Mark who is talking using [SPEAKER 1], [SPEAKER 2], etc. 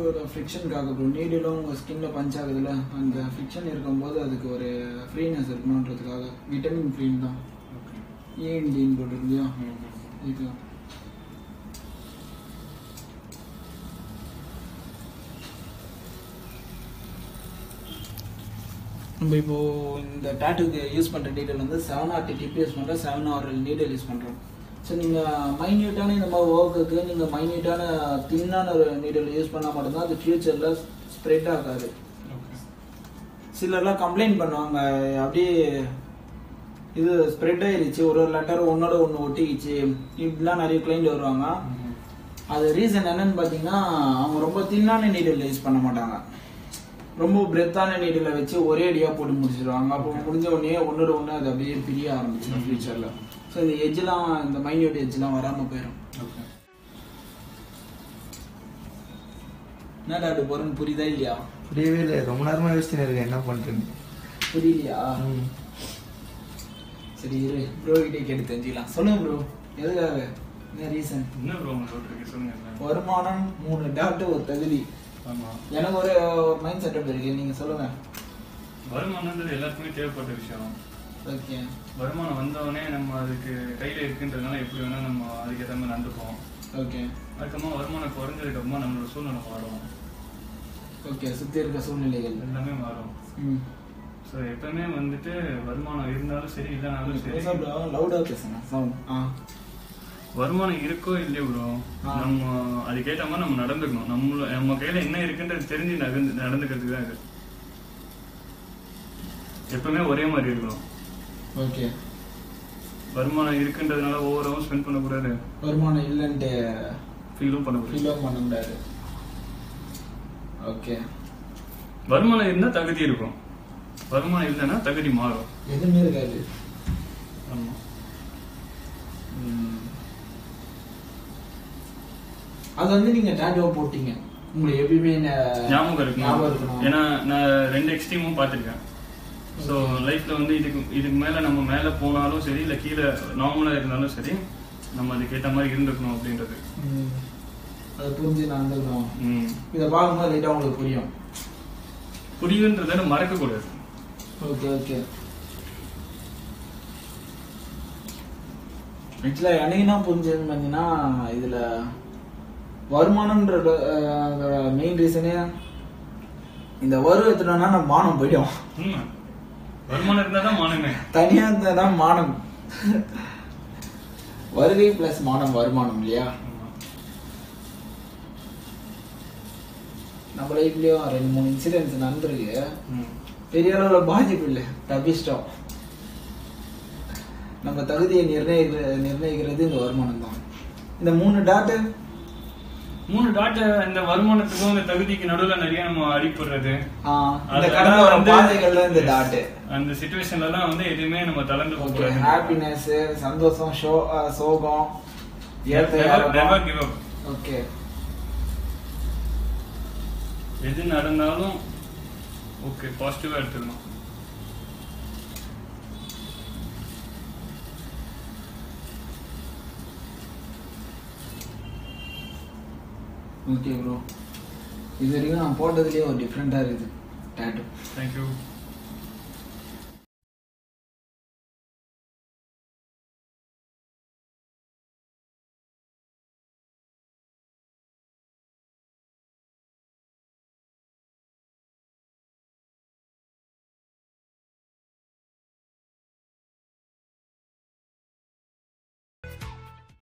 [SPEAKER 1] அதோட ஃப்ரிக்ஷனுக்காக ப்ரோ நீடிலும் உங்கள் ஸ்கின்ல பஞ்ச் ஆகுதுல்ல அந்த ஃப்ரிக்ஷன் இருக்கும்போது அதுக்கு ஒரு ஃப்ரீனஸ் இருக்கணுன்றதுக்காக விட்டமின் ஃப்ரீன் தான்
[SPEAKER 2] ஓகே
[SPEAKER 1] ஏஎன்டின்னு போட்டிருந்தியா
[SPEAKER 2] ம் ம்.
[SPEAKER 1] இதுதான் நம்ம இப்போ இந்த டேட்டுக்கு யூஸ் பண்ணுற டீட்டெயில் வந்து செவன் ஆர் டிப் யூஸ் பண்ணுறோம் செவன் ஆர் நீடல் யூஸ் பண்ணுறோம் ஸோ நீங்கள் மைன்யூட்டான இந்த மாதிரி ஒர்க்குக்கு நீங்கள் மைன்யூட்டான தின்னான ஒரு நீடல் யூஸ் பண்ணால் மட்டும்தான் அது ஃப்யூச்சரில் ஸ்ப்ரெட் ஆகாது
[SPEAKER 2] ஓகே
[SPEAKER 1] சிலர்லாம் கம்ப்ளைண்ட் பண்ணுவாங்க அப்படியே இது ஸ்ப்ரெட் ஆயிருச்சு ஒரு ஒரு லெட்டர் ஒன்னோட ஒன்று ஒட்டிக்கிச்சு இப்படிலாம் நிறைய கிளைண்ட் வருவாங்க
[SPEAKER 2] ம் ம்.
[SPEAKER 1] அது ரீசன் என்னன்னு பார்த்தீங்கன்னா அவங்க ரொம்ப தின்னான நீடில் யூஸ் பண்ண மாட்டாங்க ரொம்ப பிரெத்தான நீடில் வச்சு ஒரே அடியாக போட்டு முடிச்சிடுவாங்க அப்போ முடிஞ்ச உடனே ஒன்னோட ஒன்று அது அப்படியே பிரிய ஆரம்பிச்சிடும் ஃபியூச்சரில் ஸோ இந்த எஜ்ஜெலாம் இந்த மைன்யூட் எஜ்ஜெலாம் வராமல் போயிடும்
[SPEAKER 2] ஓகே
[SPEAKER 1] என்னடா அது போகிறேன்னு புரியுதா இல்லையா
[SPEAKER 3] புரியவே இல்லை ரொம்ப நேரமா யோசிச்சுன்னு இருக்கேன் என்ன பண்றேன்னு
[SPEAKER 1] புரியலையா
[SPEAKER 3] ம்.
[SPEAKER 1] சரி இரு ப்ரோ கிட்டே கேட்டு தெரிஞ்சுக்கலாம் சொல்லுங்க ப்ரோ எதுக்காக என்ன ரீசன்
[SPEAKER 2] என்ன ப்ரோ உங்க டவுட் இருக்கு சொல்லுங்க என்ன?
[SPEAKER 1] வருமானம் மூணு டாக்டர் ஒரு தகுதி
[SPEAKER 2] ஆமா
[SPEAKER 1] எனக்கு ஒரு மைண்ட் செட்டப் இருக்கு நீங்க சொல்லுங்க
[SPEAKER 2] வருமானம்ன்றது எல்லாருக்குமே தேவைப்பட்ட விஷயம்
[SPEAKER 1] ஓகே
[SPEAKER 2] வருமானம் வந்தவொடனே நம்ம அதுக்கு கையில இருக்குன்றதுனால எப்படி வேணா நம்ம அதுக்கேற்ற மாதிரி நடந்துப்போம்
[SPEAKER 1] ஓகே
[SPEAKER 2] அதுக்கப்புறமா வருமானம் குறைஞ்சதுக்கு அப்புறமா நம்மளோட சூழ்நிலை மாறும்
[SPEAKER 1] ஓகே சுத்தி இருக்க சூழ்நிலைகள்
[SPEAKER 2] எல்லாமே மாறும்
[SPEAKER 1] ம்
[SPEAKER 2] ஸோ எப்பவுமே வந்துட்டு வருமானம் இருந்தாலும் சரி இல்லைனாலும் சரி
[SPEAKER 1] லவுடா பேசுங்க சவுண்ட் ஆ
[SPEAKER 2] வருமானம் இருக்கோ இல்லையோ ப்ரோ
[SPEAKER 1] ஆ.
[SPEAKER 2] நம்ம அதுக்கேற்ற மாதிரி நம்ம நடந்துக்கணும் நம்மள நம்ம கையில என்ன இருக்குன்றது தெரிஞ்சு நகர்ந்து நடந்துக்கிறதுக்கு தான் இது எப்பவுமே ஒரே மாதிரி இருக்கணும்
[SPEAKER 1] ஓகே
[SPEAKER 2] வருமானம் இருக்குன்றதுனால ஓவராகவும் ஸ்பெண்ட் பண்ணக்கூடாது
[SPEAKER 1] வருமானம் இல்லைன்ட்டு
[SPEAKER 2] ஃபீலும் பண்ணக்கூடாது
[SPEAKER 1] ஃபீலும் பண்ண முடியாது ஓகே
[SPEAKER 2] வருமானம் இருந்தா தகுதி இருக்கும் வருமானம் இல்லைன்னா தகுதி மாறும்
[SPEAKER 1] எதுவுமே இருக்காது
[SPEAKER 2] ஆமா
[SPEAKER 1] ம். அது வந்து நீங்க டேட்டோ போட்டீங்க உங்களுக்கு எப்பயுமே ந-
[SPEAKER 2] ஞாபகம் இருக்கணும்
[SPEAKER 1] ஞாபகம் இருக்கணும்
[SPEAKER 2] ஏன்னா நான் ரெண்டு எக்ஸ்ட்ரீமும் பார்த்துருக்கேன் ஸோ லைஃப்ல வந்து இதுக்கு இதுக்கு மேல நம்ம மேல போனாலும் சரி இல்ல கீழே நார்மலா இருந்தாலும் சரி நம்ம அதுக்கேற்ற மாதிரி இருந்துக்கணும் அப்படின்றது
[SPEAKER 1] ம். அதை புரிஞ்சு நடந்துக்கணும்
[SPEAKER 2] ம்.
[SPEAKER 1] இதை பார்க்கும்போது லைட்டாக உங்களுக்கு புரியும்
[SPEAKER 2] புரியுன்றதை மறக்க கூடாது
[SPEAKER 1] ஓகே ஓகே ஆக்சுவலாக எனக்கு என்ன புரிஞ்சதுன்னு பார்த்தீங்கன்னா இதில் வருமானம்ன்ற மெயின் ரீசனே இந்த வரு எடுத்துட்டோம்னா நம்ம மானம் போயிடும்
[SPEAKER 2] உண்மை வருமானம் இருந்தா தான் மானமே
[SPEAKER 1] தனியாக இருந்தால் தான் மானம் வருகை ப்ளஸ் மானம் வருமானம் இல்லையா
[SPEAKER 2] ஆமா.
[SPEAKER 1] நம்ம லைஃப்லயும் ரெண்டு மூணு இன்சிடென்ட்ஸ் நடந்திருக்கு
[SPEAKER 2] ம்.
[SPEAKER 1] பெரிய அளவுல பாதிப்பு இல்லை தப்பிச்சிட்டோம் நம்ம தகுதியை நிர்ணயிக்கிற நிர்ணயிக்கிறது இந்த வருமானம் தான் இந்த மூணு டாட்டு
[SPEAKER 2] மூணு டாட்டை இந்த வருமானத்துக்கும் இந்த தகுதிக்கு நடுவுல நிறைய நம்ம அடிப்படுறது
[SPEAKER 1] இந்த
[SPEAKER 2] அது-
[SPEAKER 1] கடந்த
[SPEAKER 2] அதான்
[SPEAKER 1] வர
[SPEAKER 2] வந்து-
[SPEAKER 1] பாதைகள்ல இந்த டாட்டு
[SPEAKER 2] அந்த சுச்சுவேஷன்ல எல்லாம் வந்து எதுவுமே நம்ம தளர்ந்து போக
[SPEAKER 1] ஓகே
[SPEAKER 2] கூடாது
[SPEAKER 1] ஹாப்பினஸ் சந்தோஷம் ஷோ சோகம் ஏத்த
[SPEAKER 2] Never- never
[SPEAKER 1] இறக்கம்.
[SPEAKER 2] give up.
[SPEAKER 1] ஓகே
[SPEAKER 2] எது நடந்தாலும் ஓகே பாசிட்டிவா எடுத்துக்கணும்
[SPEAKER 1] ஓகே ப்ரோ இது வரைக்கும் நான் போட்டதுலேயே ஒரு டிஃப்ரெண்ட்டாக இருக்குது டேட்டு
[SPEAKER 2] தேங்க்யூ